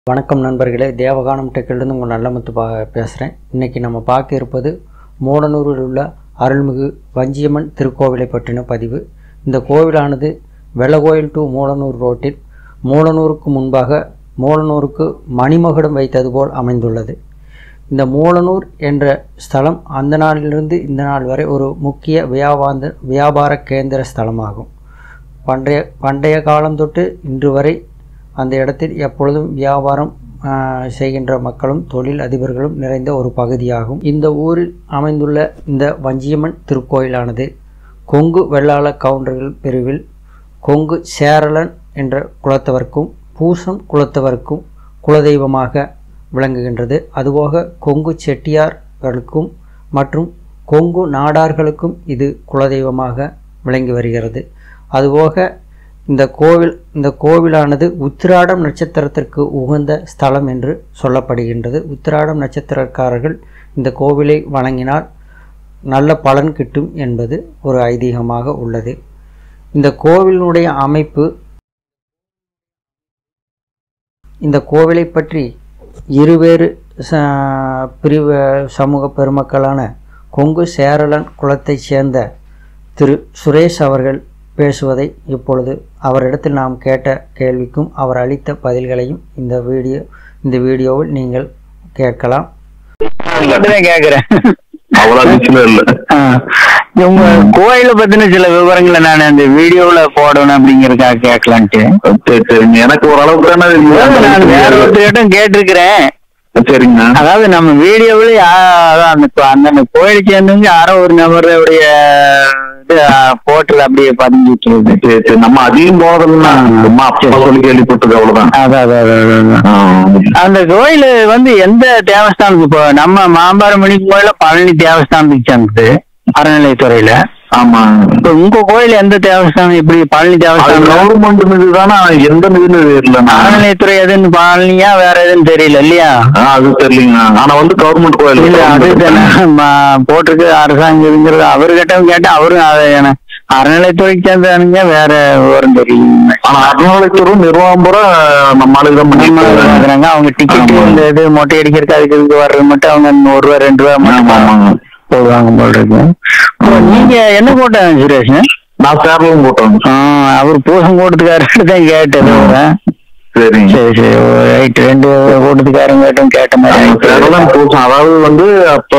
வணக்கம் நண்பர்களே தேவகானம் டெக்கிலிருந்து உங்கள் நல்லமுத்து பா பேசுகிறேன் இன்றைக்கி நம்ம பார்க்க இருப்பது மூடனூரில் உள்ள அருள்மிகு வஞ்சியம்மன் திருக்கோவிலை பற்றின பதிவு இந்த கோவிலானது வெள்ளகோயில் டு மூலனூர் ரோட்டில் மூலனூருக்கு முன்பாக மூலனூருக்கு மணிமகுடம் வைத்தது போல் அமைந்துள்ளது இந்த மூலனூர் என்ற ஸ்தலம் அந்த நாளிலிருந்து இந்த நாள் வரை ஒரு முக்கிய வியாபாந்த வியாபார கேந்திர ஸ்தலமாகும் பண்டைய பண்டைய காலம் தொட்டு இன்று வரை அந்த இடத்தில் எப்பொழுதும் வியாபாரம் ஆஹ், செய்கின்ற மக்களும் தொழில் அதிபர்களும் நிறைந்த ஒரு பகுதியாகும் இந்த ஊரில் அமைந்துள்ள இந்த வஞ்சியம்மன் திருக்கோயிலானது கொங்கு வெள்ளாள கவுண்டர்கள் பிரிவில் கொங்கு சேரலன் என்ற குலத்தவர்க்கும் பூசம் குலத்தவர்க்கும் குலதெய்வமாக விளங்குகின்றது அதுபோக கொங்கு செட்டியார்களுக்கும் மற்றும் கொங்கு நாடார்களுக்கும் இது குலதெய்வமாக விளங்கி வருகிறது அதுபோக இந்த கோவில் இந்த கோவிலானது உத்திராடம் நட்சத்திரத்திற்கு உகந்த ஸ்தலம் என்று சொல்லப்படுகின்றது உத்திராடம் நட்சத்திரக்காரர்கள் இந்த கோவிலை வணங்கினால் நல்ல பலன் கிட்டும் என்பது ஒரு ஐதீகமாக உள்ளது இந்த கோவிலினுடைய அமைப்பு இந்த கோவிலை பற்றி இருவேறு ச பிரிவு சமூக பெருமக்களான கொங்கு சேரலன் குலத்தைச் சேர்ந்த திரு சுரேஷ் அவர்கள் பேசுவதை இப்பொழுது அவரிடத்தில் நாம் கேட்ட கேள்விக்கும் அவர் அளித்த பதில்களையும் இந்த வீடியோ இந்த வீடியோவில் நீங்கள் கேட்கலாம் மட்டும்தான் கேக்குறேன் அவ்வளவு அதிர்ச்சியில இல்ல உங்க கோயில பத்தின சில விவரங்களை நான் அந்த வீடியோல போடணும் அப்படிங்கறதுக்காக கேட்கலான்ட்டு சரி சரிங்க எனக்கு ஓரளவுக்கு தானே நான் வேற தெரியும். ஒருத்தர்கிட்ட கேட்டிருக்கிறேன் சரிங்க அதாவது நம்ம வீடியோவில் அந்த அந்த கோயிலுக்கு சேர்ந்தவங்க யாரோ ஒரு நபருடைய இது போட்டல் அப்படியே பதிஞ்சிட்டு இருக்கு சரி சரி நம்ம அதிகம் போனதில்ல சும்மா அப்பா சொல்லி கேள்விப்பட்டது அவ்வளவுதான் அதான் அதான், அதான், அதான். ஆ. அந்த கோயில் வந்து எந்த தேவஸ்தானத்துக்கு இப்போ நம்ம மாம்பாரமணி கோயில பழனி தேவஸ்தானத்துக்கு சேர்ந்தது அறநிலையத்துறையில ஆமா இப்போ உங்க கோயில் எந்த தேவஸ்தானம் இப்படி பழனி அது தேவஸ்தானம் கவர்மெண்ட் மீது தானே எந்த மீதுன்னு தெரியல அறநிலையத்துறை எதுன்னு பழனியா வேற எதுன்னு தெரியல இல்லையா அது தெரியலங்க ஆனா வந்து கவர்மெண்ட் கோயில் இல்ல அது தானே ம- போட்டிருக்கு அரசாங்கம் இதுங்கிறது அவர்கிட்ட கேட்டா அவரும் அதை என- அறநிலையத்துறைக்கு சேர்ந்தானுங்க வேற விவரம் தெரியல ஆனா அறநிலையத்துறை நிர்வாகம் பூரா நம்ம ஆளுங்க தான் பண்ணிட்டு இருக்காங்க. பாக்குறாங்க அவங்க டிக்கெட் ஆமா. இந்த இது மொட்டை அடிக்கிறதுக்கு அதுக்கு இதுக்கு வர்றது மட்டும் அவங்க ஒரு ரூபா ரெண்டு ரூபா ஆமா மட்டும் ஆமாங்க போடுவாங்க போல இருக்கு இப்போ நீங்க என்ன கோட்டை சுரேஷ் நான் சேரலும் போட்டோம் ஆ, அவர் பூசம் கூட்டத்துக்காரர்கிட்ட தான் கேட்டது அவரை. சரிங்க சரி சரி ரைட் ரெண்டு கூட்டத்துக்காரங்க கேட்டும் கேட்ட மாதிரி ஆயிடுச்சு. சேரலாம் பூசம் அதாவது வந்து அப்ப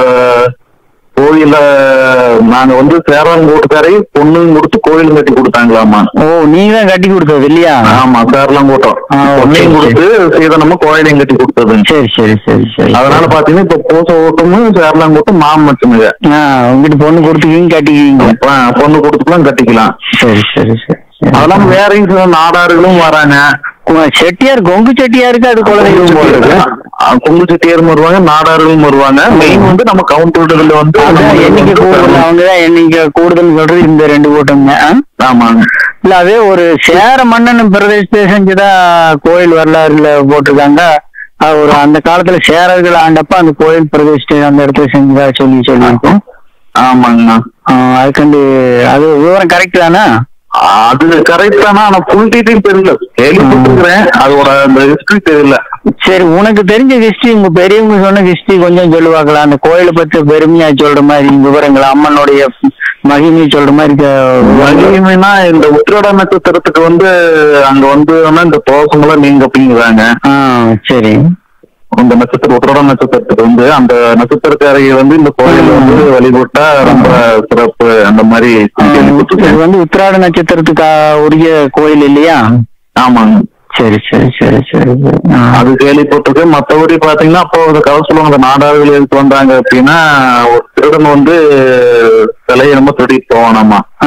கோயில நாங்க வந்து சேரலாம் கூட்டுக்காரை பொண்ணுங்க கொடுத்து கோயில் கட்டி கொடுத்தாங்களாமா ஓ நீங்க தான் கட்டி கொடுத்தது இல்லையா ஆமா சேரலாம் கூட்டம் ஆ, பொண்ணையும் சரி, கொடுத்து சீதனமும் கோயிலையும் கட்டி கொடுத்ததுங்க சரி சரி சரி சரி அதனால பாத்தீங்கன்னா இப்ப பூச ஓட்டமும் சேரலாம் கூட்டம் மாம் மட்டுமுங்க ஆ உங்ககிட்ட பொண்ணு கொடுத்துக்கீங்க கட்டிக்குவீங்க அப்ப பொண்ணு கொடுத்துக்கலாம் கட்டிக்கலாம் சரி சரி சரி சரி. அதெல்லாம் வேற சில நாடார்களும் வராங்க கு- செட்டியார் கொங்கு செட்டியாருக்கு அது குலதெய்வம் போல இருக்கு ஆ, கொங்கு செட்டியாரும் வருவாங்க நாடார்களும் வருவாங்க மெயின் வந்து நம்ம கவுண்டர்ல வந்து அதான் எண்ணிக்கை கூடுதல் அவங்க தான் எண்ணிக்கை கூடுதல் சொல்றது இந்த ரெண்டு கூட்டம்ங்க ஆ? ஆமாங்க இல்ல அதே ஒரு சேர மன்னன் பிரதேசத்தை செஞ்சுதான் கோயில் வரலாறுல போட்டிருக்காங்க அது ஒரு அந்த காலத்துல சேரர்கள் ஆண்டப்ப அந்த கோயில் பிரதிஷ்டை அந்த இடத்துல செஞ்சதா சொல்லி சொல்லியிருக்கோம் ஆமாங்கண்ணா ஆஹ் அதுக்கண்டு அது விவரம் கரெக்ட் தானே அது கரெக்ட் தானா ஆனா ஃபுல் டீடைல் தெரியல கேள்விப்பட்டிருக்கிறேன் அதோட அந்த ஹிஸ்டரி தெரியல சரி உனக்கு தெரிஞ்ச ஹிஸ்டரி உங்க பெரியவங்க சொன்ன ஹிஸ்டரி கொஞ்சம் சொல்லுவாங்களா அந்த கோயிலை பத்தி பெருமையா சொல்ற மாதிரி விவரங்கள் அம்மனுடைய மகிமையை சொல்ற மாதிரி க- மகிமைனா இந்த உத்திரட நட்சத்திரத்துக்கு வந்து அங்க வந்து இந்த தோசமெல்லாம் நீங்க அப்படிங்கிறாங்க ஆ சரி இந்த நட்சத்திரம் உத்திரட நட்சத்திரத்துக்கு வந்து அந்த நட்சத்திரக்காரையை வந்து இந்த கோயில் வந்து வழிபட்டா ரொம்ப சிறப்பு அந்த மாதிரி ஆ, இது கேள்விப்பட்டிருக்கேன் வந்து உத்திராட நட்சத்திரத்துக்கு ஆ, உரிய கோயில் இல்லையா ஆமாங்க சரி சரி சரி சரி சரி. ஆ. அது கேள்விப்பட்டிருக்கேன் மத்தபடி பாத்தீங்கன்னா அப்போ அந்த கதை சொல்லுவாங்க அந்த நாடார்கள் எதுக்கு வந்தாங்க அப்படின்னா ஒரு திருடன் வந்து சிலையை நம்ம திருடிட்டு போவானாமா ஆ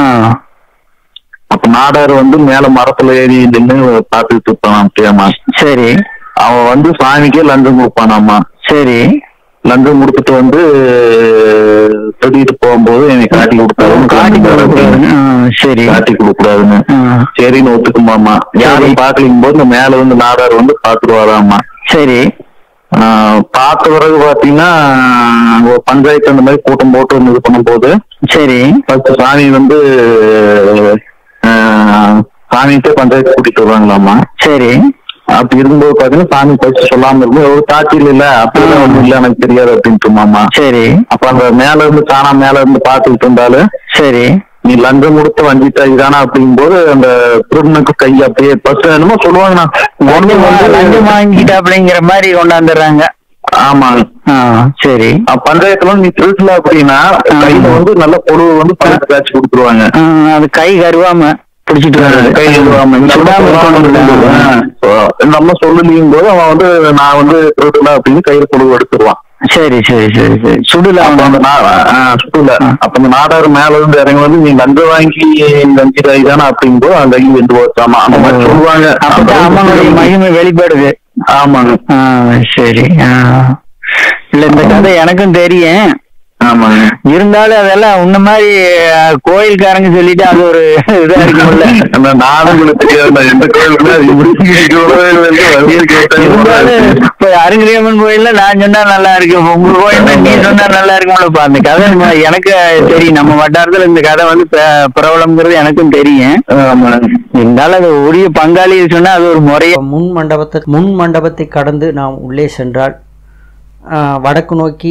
அப்ப நாடார் வந்து மேல மரத்துல ஏறி நின்று பாத்துட்டு இருப்பான் அப்படியாமா சரி அவன் வந்து சாமிக்கே லஞ்சம் கொடுப்பானாமா சரி லஞ்சம் கொடுத்துட்டு வந்து திருடிட்டு போகும்போது எனக்கு காட்டி கொடுத்தாரு காட்டி கொடுக்கக்கூடாது. ஆ, சரி காட்டி கொடுக்க கூடாதுன்னு ஆ, சரின்னு ஒத்துக்குமாமா யாரும் பாக்கலிங் போது இந்த மேல வந்து நாடார் வந்து பாத்துருவாராமா சரி ஆஹ் பார்த்த பிறகு பாத்தீங்கன்னா அங்க ஒரு பஞ்சாயத்து அந்த மாதிரி கூட்டம் போட்டு வந்து இது பண்ணும்போது சரி ஃபர்ஸ்ட் சாமி வந்து ஆஹ் சாமிகிட்ட பஞ்சாயத்து கூட்டிட்டு வருவாங்களாமா சரி அப்படி இருக்கும்போது பாத்தீங்கன்னா சாமி பறிச்சு சொல்லாம இருக்கும் ஒரு காய்ச்சல் இல்ல அப்படிலாம் ஒண்ணும் இல்ல எனக்கு தெரியாது அப்படின்ட்டு மாமா சரி அப்ப அந்த மேல இருந்து தானா மேல இருந்து பாத்துக்கிட்டு இருந்தாலும் சரி நீ லஞ்சம் கொடுத்து வஞ்சிட்டா இதானா அப்படிங்கும்போது அந்த திருடனுக்கு கை அப்படியே ஃபர்ஸ்ட் என்னமோ சொல்லுவாங்க நான் ஒண்ணு லஞ்சம் வா- வந்து- லஞ்சம் வாங்கிட்ட அப்படிங்கிற மாதிரி கொண்டாந்துடுறாங்க ஆமாங்க ஆ சரி அஹ் பஞ்சாயத்துல வந்து நீ திருட்டல அப்படின்னா கையில வந்து நல்ல பொழுது வந்து பழத்தை காய்ச்சி கொடுத்துருவாங்க ஆ, அது கை கருவாம பிடிச்சிட்டு வர்றது கை எழுவாம இந்த சுடாம இருக்கணும்ல. நம்ம சொல்லலையும் போது அவன் வந்து நான் வந்து திருடல அப்படின்னு கையில பொழுது எடுத்துருவான் சரி சரி சரி சரி சுடுல அப்ப அந்த நா- ஆஹ் சுடல அப்ப அந்த நாடாரு மேல இருந்து இறங்கி வந்து நீ லஞ்சம் வாங்கி லஞ்சிட இதானா அப்படிங்கும்போது அந்த கை வெந்து போச்சாமா அந்த மாதிரி சொல்லுவாங்க அப்பதான் அம்மனுடைய மகிமை வெளிப்படுது ஆமாங்க ஆ சரி ஆ இல்ல இந்த கதை எனக்கும் தெரியும் ஆமாங்க இருந்தாலும் அதெல்லாம் உன்ன மாதிரி அஹ், கோயில்காரங்க சொல்லிட்டு அது ஒரு இதா இருக்கும்ல அந்த நாடுகளுக்கு தெரியாது நான் எந்த கோயிலுக்குமே அது இப்படி கோயில் வந்து வருவது கேட்டேன். இருந்தாலும் இப்ப அருங்கிரியம்மன் கோயில்ல நான் சொன்னா நல்லா இருக்கு இப்ப உங்க கோயில்ல நீ சொன்னா நல்லா இருக்கும்லப்பா அந்த கதை நம்ம- எனக்கு தெரியும் நம்ம வட்டாரத்துல இந்த கதை வந்து ப- பிரபலம்ங்கிறது எனக்கும் தெரியும் ஆமாங்க இருந்தாலும் அது உரிய பங்காளி சொன்னா அது ஒரு முறைய முன் மண்டபத்தை முன் மண்டபத்தை கடந்து நாம் உள்ளே சென்றால் ஆஹ், வடக்கு நோக்கி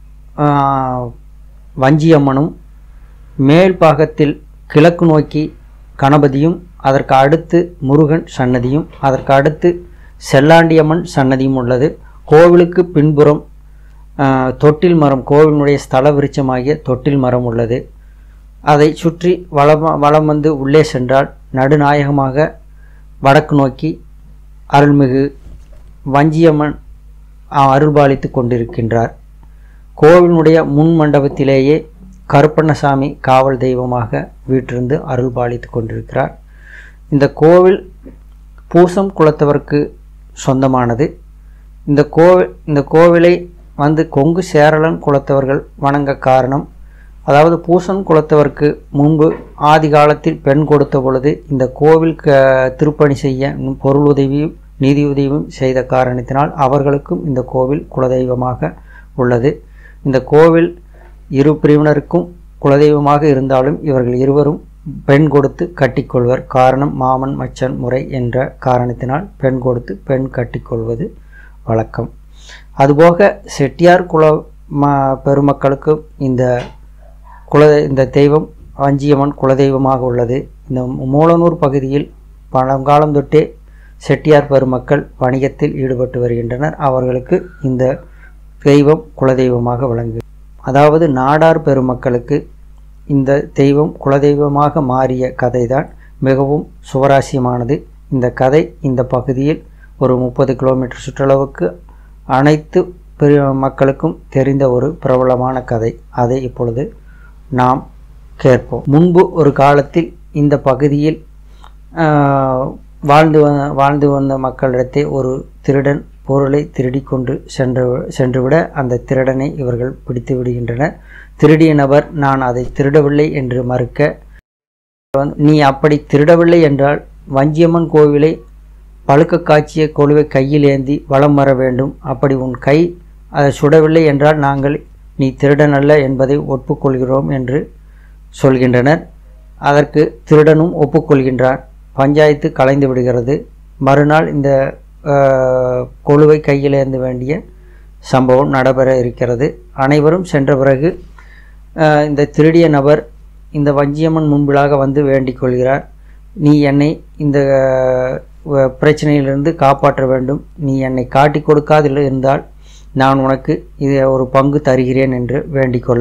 ஆஹ், வஞ்சியம்மனும் மேல் பாகத்தில் கிழக்கு நோக்கி கணபதியும் அதற்கு அடுத்து முருகன் சன்னதியும் அதற்கு அடுத்து செல்லாண்டியம்மன் சன்னதியும் உள்ளது கோவிலுக்கு பின்புறம் ஆஹ், தொட்டில் மரம் கோவிலினுடைய ஸ்தல விருட்சமாகிய தொட்டில் மரம் உள்ளது அதை சுற்றி வளம் வலம் வந்து உள்ளே சென்றால் நடுநாயகமாக வடக்கு நோக்கி அருள்மிகு வஞ்சியம்மன் அஹ், அருள்பாலித்து கொண்டிருக்கின்றார் கோவிலினுடைய முன் மண்டபத்திலேயே கருப்பண்ணசாமி காவல் தெய்வமாக வீற்றிருந்து அருள்பாலித்து கொண்டிருக்கிறார் இந்த கோவில் பூசம் குலத்தவருக்கு சொந்தமானது இந்த கோவில் இந்த கோவிலை வந்து கொங்கு சேரலன் குலத்தவர்கள் வணங்க காரணம் அதாவது பூசன் குலத்தவருக்கு முன்பு ஆதி காலத்தில் பெண் கொடுத்த பொழுது இந்த கோவில் க திருப்பணி செய்ய பொருள் உதவியும் நிதி உதவியும் செய்த காரணத்தினால் அவர்களுக்கும் இந்த கோவில் குலதெய்வமாக உள்ளது இந்த கோவில் இரு பிரிவினருக்கும் குலதெய்வமாக இருந்தாலும் இவர்கள் இருவரும் பெண் கொடுத்து கட்டிக்கொள்வர் காரணம் மாமன் மச்சன் முறை என்ற காரணத்தினால் பெண் கொடுத்து பெண் கட்டிக்கொள்வது வழக்கம் அதுபோக செட்டியார் குல ம பெருமக்களுக்கு இந்த குல இந்த தெய்வம் வஞ்சியம்மன் குலதெய்வமாக உள்ளது இந்த மூலனூர் பகுதியில் பழங்காலம் தொட்டே செட்டியார் பெருமக்கள் வணிகத்தில் ஈடுபட்டு வருகின்றனர் அவர்களுக்கு இந்த தெய்வம் குலதெய்வமாக விளங்கு அதாவது நாடார் பெருமக்களுக்கு இந்த தெய்வம் குலதெய்வமாக மாறிய கதைதான் மிகவும் சுவராசியமானது இந்த கதை இந்த பகுதியில் ஒரு முப்பது கிலோமீட்டர் சுற்றளவுக்கு அனைத்து பெரிய மக்களுக்கும் தெரிந்த ஒரு பிரபலமான கதை அதை இப்பொழுது நாம் கேட்போம் முன்பு ஒரு காலத்தில் இந்த பகுதியில் ஆஹ், வாழ்ந்து வ- வாழ்ந்து வந்த மக்களிடத்தே ஒரு திருடன் பொருளை திருடி கொண்டு சென்று சென்றுவிட அந்த திருடனை இவர்கள் பிடித்து விடுகின்றனர் திருடிய நபர் நான் அதை திருடவில்லை என்று மறுக்க வந்து, நீ அப்படி திருடவில்லை என்றால் வஞ்சியம்மன் கோவிலை பழுக்க காய்ச்சிய கொழுவை கையில் ஏந்தி வலம் வர வேண்டும் அப்படி உன் கை அதை சுடவில்லை என்றால் நாங்கள் நீ திருடனல்ல என்பதை ஒப்புக்கொள்கிறோம் என்று சொல்கின்றனர் அதற்கு திருடனும் ஒப்புக்கொள்கின்றான் பஞ்சாயத்து கலைந்து விடுகிறது மறுநாள் இந்த ஆஹ், கொழுவை கையில் ஏந்த வேண்டிய சம்பவம் நடைபெற இருக்கிறது அனைவரும் சென்ற பிறகு ஆஹ், இந்த திருடிய நபர் இந்த வஞ்சியம்மன் முன்பிலாக வந்து வேண்டிக் கொள்கிறார் நீ என்னை இந்த ஆஹ், பிரச்சனையிலிருந்து காப்பாற்ற வேண்டும் நீ என்னை காட்டி கொடுக்காது இருந்தால் நான் உனக்கு இது ஒரு பங்கு தருகிறேன் என்று வேண்டிக்கொள்ள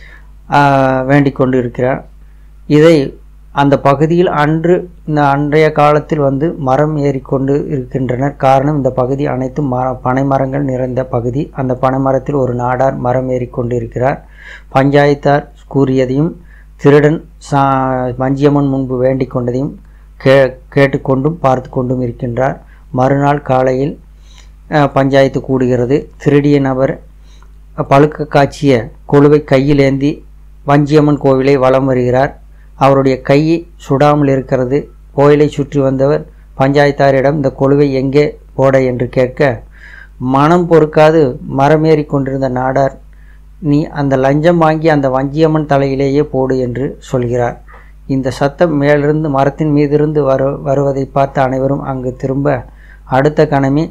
ஆஹ், வேண்டிக் கொண்டு இருக்கிறார் இதை அந்த பகுதியில் அன்று இந்த அன்றைய காலத்தில் வந்து மரம் ஏறிக்கொண்டு இருக்கின்றனர் காரணம் இந்த பகுதி அனைத்தும் மர பனை மரங்கள் நிறைந்த பகுதி அந்த பனை மரத்தில் ஒரு நாடார் மரம் ஏறிக்கொண்டு இருக்கிறார் பஞ்சாயத்தார் கூறியதையும் திருடன் சா வஞ்சியம்மன் முன்பு வேண்டிக் கொண்டதையும் கே கேட்டுக்கொண்டும் பார்த்து கொண்டும் இருக்கின்றார் மறுநாள் காலையில் அஹ், பஞ்சாயத்து கூடுகிறது திருடிய நபர் பழுக்க காய்ச்சிய கொழுவை கையில் ஏந்தி வஞ்சியம்மன் கோவிலை வலம் வருகிறார் அவருடைய கை சுடாமல் இருக்கிறது கோயிலை சுற்றி வந்தவர் பஞ்சாயத்தாரிடம் இந்த கொழுவை எங்கே போட என்று கேட்க மனம் பொறுக்காது மரமேறி கொண்டிருந்த நாடார் நீ அந்த லஞ்சம் வாங்கி அந்த வஞ்சியம்மன் தலையிலேயே போடு என்று சொல்கிறார் இந்த சத்தம் மேலிருந்து மரத்தின் மீதிருந்து வரு வருவதை பார்த்து அனைவரும் அங்கு திரும்ப அடுத்த கணமே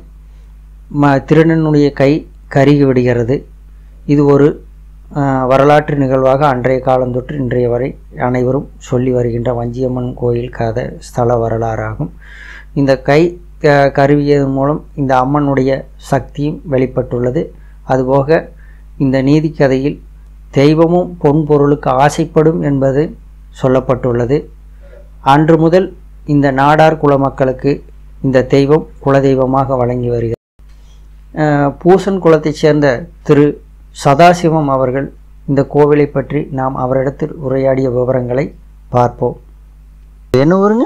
ம திருடனுடைய கை கருகி விடுகிறது இது ஒரு அஹ், வரலாற்று நிகழ்வாக அன்றைய காலந்தொற்று இன்றைய வரை அனைவரும் சொல்லி வருகின்ற வஞ்சியம்மன் கோயில் கதை ஸ்தல வரலாறாகும் இந்த கை க- கருவியதன் மூலம் இந்த அம்மனுடைய சக்தியும் வெளிப்பட்டுள்ளது அதுபோக இந்த நீதிக்கதையில் தெய்வமும் பொன் பொருளுக்கு ஆசைப்படும் என்பது சொல்லப்பட்டுள்ளது அன்று முதல் இந்த நாடார் குல மக்களுக்கு இந்த தெய்வம் குலதெய்வமாக வழங்கி வருகிறது அஹ், பூசன் குலத்தைச் சேர்ந்த திரு சதாசிவம் அவர்கள் இந்த கோவிலை பற்றி நாம் அவரிடத்தில் உரையாடிய விவரங்களை பார்ப்போம் என்ன ஊருங்க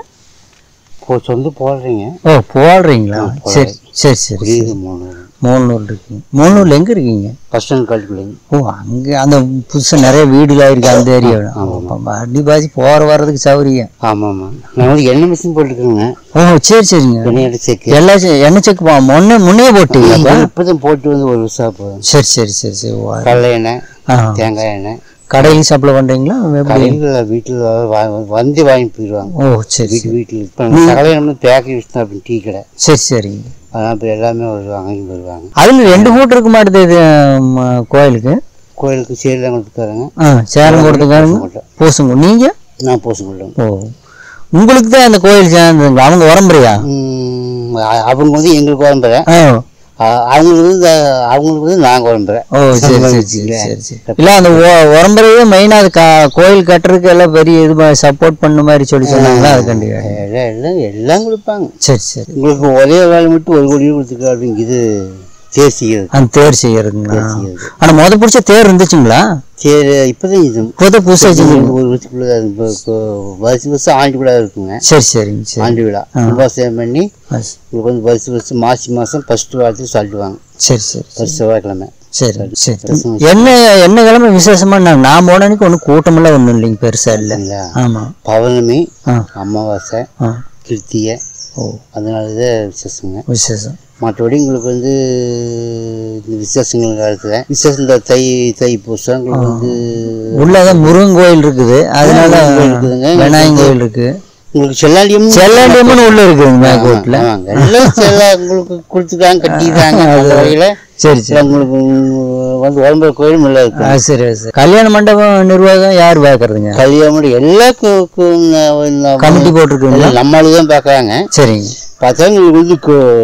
சொந்து போடுறீங்க ஓ போடுறீங்களா சரி சரி சரி புரியுது மூணு மூணூர் இருக்கீங்க மூணூரில் எங்கே இருக்கீங்க பஸ் ஸ்டாண்ட் கல்குலேங்க ஓ அங்கே அந்த புதுசாக நிறைய வீடுலாம் இருக்குது அந்த ஏரியாவில் அடி பாசி போகிற வர்றதுக்கு சௌரியம் ஆமாம் ஆமாம் நான் வந்து எண்ணெய் மிஷின் போட்டுருக்கேங்க ஓ சரி சரிங்க எண்ணெய் எடுத்து சேர்க்கு எல்லா செ- எண்ணெய் செக் பா முன்னே முன்னே போட்டீங்களா இப்போதான் போட்டு வந்து ஒரு வருஷம் போதும் சரி சரி சரி சரி ஓ, கடலை எண்ணெய் ஆ தேங்காய் எண்ணெய் கடையில் சப்ளை பண்ணுறீங்களா எப்படி கடையில் வீட்டில் வந்து வாங்கிட்டு போயிடுவாங்க ஓ சரி வீட்டு சரி வீட்டில் இப்போ கடலை நம்ம பேக்கரி யூஸ் தான் அப்படின்னு டீ கடை சரி சரிங்க அதனால் இப்போ எல்லாமே வருவாங்க வாங்கி வருவாங்க அதில் ரெண்டு கூட்டம் இருக்க மாட்டேது இது ம, கோயிலுக்கு கோயிலுக்கு சேரிலாம் கொடுத்துருக்காருங்க ஆ சேலம் கொடுத்துக்காருங்க பூசுங்க நீங்கள் நான் பூசங்கொள்ளும் ஓ உங்களுக்கு தான் அந்த கோயில் சேர்ந்துங்களா அவங்க உரம்புறையா அவங்க வந்து எங்களுக்கு உடம்புற ஆ அவங்களுக்கு வந்து அவங்களுக்கு வந்து நாங்கள் உடம்புற ஓ சரி சரி சரி சரி சரி இல்லை அந்த உரம்பரையே மெயினாக அது கா கோயில் கட்டுறதுக்கு எல்லாம் பெரிய இது சப்போர்ட் பண்ண மாதிரி சொல்லி சொன்னாங்களா அது கண்டிப்பா எல்லாம் எல்லாம் எல்லாம் கொடுப்பாங்க சரி சரி உங்களுக்கு ஒரே வேலை மட்டும் ஒரு கோடி கொடுத்துருக்கா அப்படிங்கிறது தேசிக்கிறது அந்த தேர் செய்யறதுங்களா ஆனால் முத பிடிச்ச தேர் இருந்துச்சுங்களா சரி இப்போதான் இது புது புதுசாக செஞ்சு ஒரு வருஷத்துக்குள்ள அது இப்போ இப்போ வருஷம் வருஷம் ஆண்டு விழா இருக்குங்க சரி சரிங்க சரி ஆண்டு விழா விவசாயம் பண்ணி ஆ, உங்களுக்கு வந்து வருஷம் வருஷம் மாசி மாதம் ஃபஸ்ட்டு வாரத்துக்கு சொல்லிடுவாங்க சரி சரி ஃபஸ்ட் செவ்வாய்க்கிழமை சரி சரி என்ன என்ன கிழமை விசேஷமா நான் நான் போன அன்னைக்கு ஒன்றும் கூட்டமெல்லாம் ஒன்றும் இல்லைங்க பெருசா இல்லை சரிங்களா ஆமாம் பௌர்ணமி ஆ அமாவாசை ஆ கிருத்திகை ஓ அதனால தான் விசேஷங்க விசேஷம் மற்றபடி உங்களுக்கு வந்து இந்த விசேஷங்கள் காலத்தில் விசேஷம் இந்த தை தை பூசம் உங்களுக்கு வந்து உள்ளதான் முருகன் கோயில் இருக்குது அதனால இருக்குதுங்க. விநாயகர் கோயில் இருக்கு உங்களுக்கு செல்லாண்டியம் செல்லாண்டியம்மன் உள்ள இருக்குங்க மேற்கோட்டில் ஆமாங்க எல்லாம் செல்ல உங்களுக்கு கொடுத்துருக்காங்க கட்டிடுறாங்க அந்த வகையில் சரி சரி உங்களுக்கு வந்து உடம்புல கோயிலும் நல்லா இருக்கு ஆ சரி சரி கல்யாண மண்டபம் நிர்வாகம் யார் பார்க்கறதுங்க கல்யாணம் எல்லா கமிட்டி போட்டிருக்குங்களா நம்மளுக்கு தான் பார்க்குறாங்க சரிங்க பார்த்தா உங்களுக்கு வந்து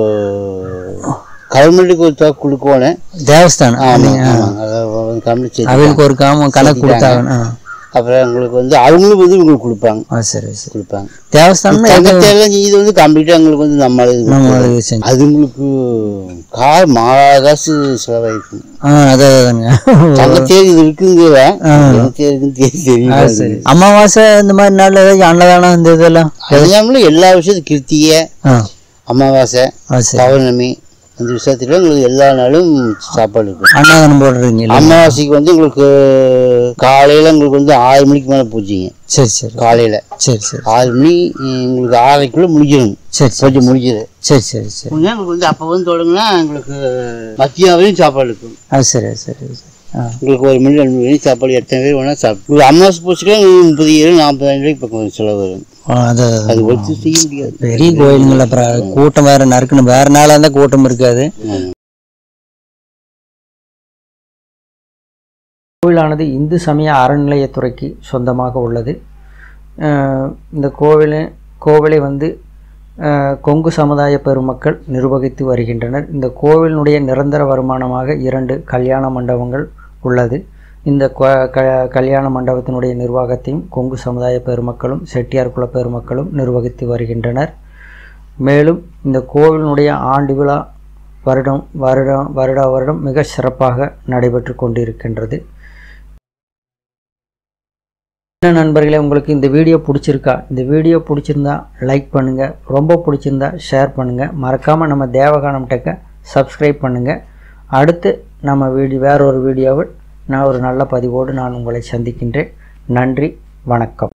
கவர்மெண்ட்டுக்கு ஒரு தொகை கொடுக்கணும் தேவஸ்தானம் ஆமாங்க ஆமாங்க அதை வந்து கமிட்டி செய்து அவங்களுக்கு ஒரு காம கணக்கு கொடுத்தாங்க ஆ. அப்புறம் உங்களுக்கு வந்து அவங்களும் வந்து உங்களுக்கு கொடுப்பாங்க ஆ சரி சரி கொடுப்பாங்க தேவஸ்தானம் தங்கத்தையெல்லாம் இது வந்து கம்ப்ளீட்டாக உங்களுக்கு வந்து நம்மளுக்கு நம்ம இது செஞ்சு அது உங்களுக்கு கார் மாதா காசு செலவாயிருக்கும் ஆ அதாங்க தங்கத்தேர் இது இருக்குங்கிற தங்கத்தேர் இருக்குன்னு தெரி- தெரியுமா சரி அமாவாசை இந்த மாதிரி நாள் ஏதாச்சும் அன்னதானம் இந்த இதெல்லாம் அதுலாமல் எல்லா விஷயத்தும் கிருத்திகை ஆ அமாவாசை ஆ சரி பௌர்ணமி அந்த விஷயத்துல உங்களுக்கு எல்லா நாளும் சாப்பாடு இருக்கும் அன்னதானம் போடுறீங்களா அமாவாசைக்கு வந்து உங்களுக்கு காலையில உங்களுக்கு வந்து ஆறு மணிக்கு மேலே பூச்சிங்க சரி சரி காலையில சரி சரி ஆறு மணி உங்களுக்கு ஆறரைக்குள்ள முடிஞ்சிடும் சரி சரி கொஞ்சம் முடிஞ்சது சரி சரி சரி உங்களுக்கு வந்து அப்போ வந்து தொடங்கினா உங்களுக்கு மத்தியம் வரையும் சாப்பாடு இருக்கும் ஆ சரி சரி சரி ஆ உங்களுக்கு ஒரு மணி ரெண்டு மணி சாப்பாடு எத்தனை பேர் வேணால் சாப்பிட்டு உங்களுக்கு அமாவாசை பூச்சிக்கலாம் முப்பது ஏழு நாற்பதாயிரம் ரூபாய்க்கு பக்கம் செலவு வரும் ஆ, அது அது வச்சு செய்ய முடியாது பெரிய கோயிலுங்கள அப்புறம் கூட்டம் வேற நறுக்கணும் வேற நாளாக இருந்தால் கூட்டம் இருக்காது கோவிலானது இந்து சமய அறநிலையத்துறைக்கு சொந்தமாக உள்ளது அஹ் இந்த கோவிலை கோவிலை வந்து அஹ், கொங்கு சமுதாய பெருமக்கள் நிர்வகித்து வருகின்றனர் இந்த கோவிலினுடைய நிரந்தர வருமானமாக இரண்டு கல்யாண மண்டபங்கள் உள்ளது இந்த கொ- க கல்யாண மண்டபத்தினுடைய நிர்வாகத்தையும் கொங்கு சமுதாய பெருமக்களும் செட்டியார் குல பெருமக்களும் நிர்வகித்து வருகின்றனர் மேலும் இந்த கோவிலினுடைய ஆண்டு விழா வருடம் வருடம் வருட வருடம் மிக சிறப்பாக நடைபெற்று கொண்டிருக்கின்றது என்ன நண்பர்களே உங்களுக்கு இந்த வீடியோ பிடிச்சிருக்கா இந்த வீடியோ பிடிச்சிருந்தா லைக் பண்ணுங்கள் ரொம்ப பிடிச்சிருந்தா ஷேர் பண்ணுங்கள் மறக்காமல் நம்ம தேவகானம் டெக்கை சப்ஸ்கிரைப் பண்ணுங்கள் அடுத்து நம்ம வீடியோ வேற ஒரு வீடியோவில் நான் ஒரு நல்ல பதிவோடு நான் உங்களை சந்திக்கின்றேன் நன்றி வணக்கம்